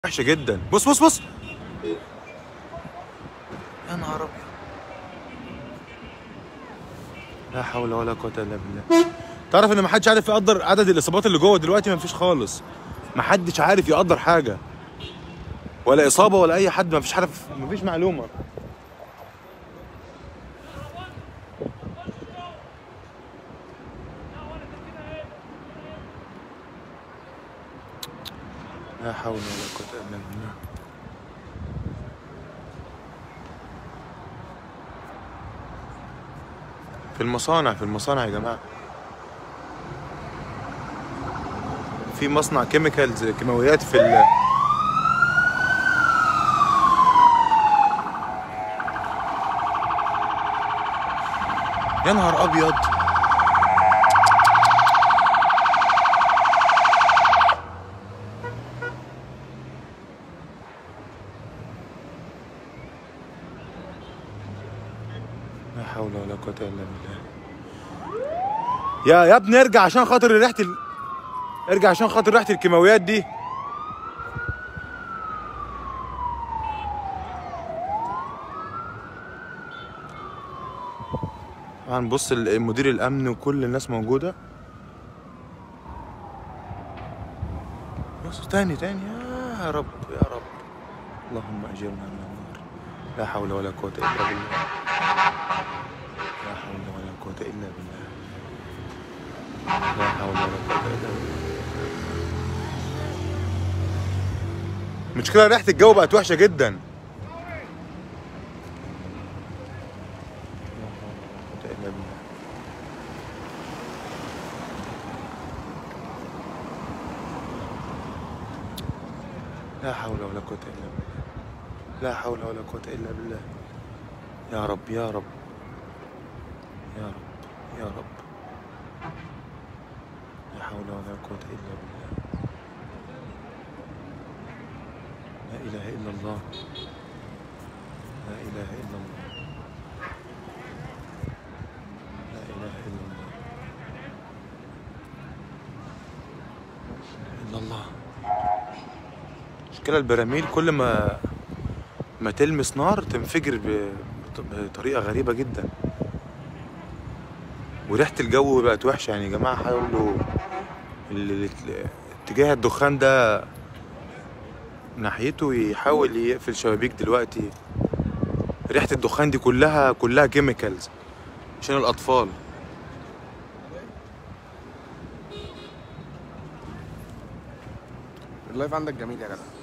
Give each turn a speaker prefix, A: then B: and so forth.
A: وحشه جدا بص بص بص يا نهار ابيض لا حول ولا قوه الا بالله تعرف ان محدش عارف يقدر عدد الاصابات اللي جوه دلوقتي مفيش خالص محدش عارف يقدر حاجه ولا اصابه ولا اي حد مفيش عارف مفيش معلومه لا حول ولا قوه الا بالله في المصانع في المصانع يا جماعه في مصنع كيميكالز كيماويات في ال يا نهار ابيض لا حول ولا قوة إلا بالله يا يا ابني ارجع عشان خاطر ريحة ال... ارجع عشان خاطر ريحة الكيماويات دي طبعا بص ال- مدير الأمن وكل الناس موجودة بص تاني تاني يا رب يا رب اللهم أجرنا من النار لا حول ولا قوة إلا بالله لا حول ولا قوة إلا بالله لا حول ولا قوة إلا بالله المشكلة ريحة الجو بقت وحشة جدا لا حول ولا قوة إلا بالله لا حول ولا قوة إلا بالله لا حول ولا قوة إلا بالله يا رب يا رب يا رب يا رب لا حول ولا قوة إلا بالله لا إله إلا الله لا إله إلا الله لا إله إلا الله إلا الله مشكلة البراميل كل ما ما تلمس نار تنفجر ب- بطريقة غريبة جدا وريحة الجو بقت وحشة يعني يا جماعة حاولوا ال- ال- اتجاه الدخان ده ناحيته يحاول يقفل شبابيك دلوقتي ريحة الدخان دي كلها كلها كيميكالز عشان الأطفال
B: اللايف عندك جميل يا جدع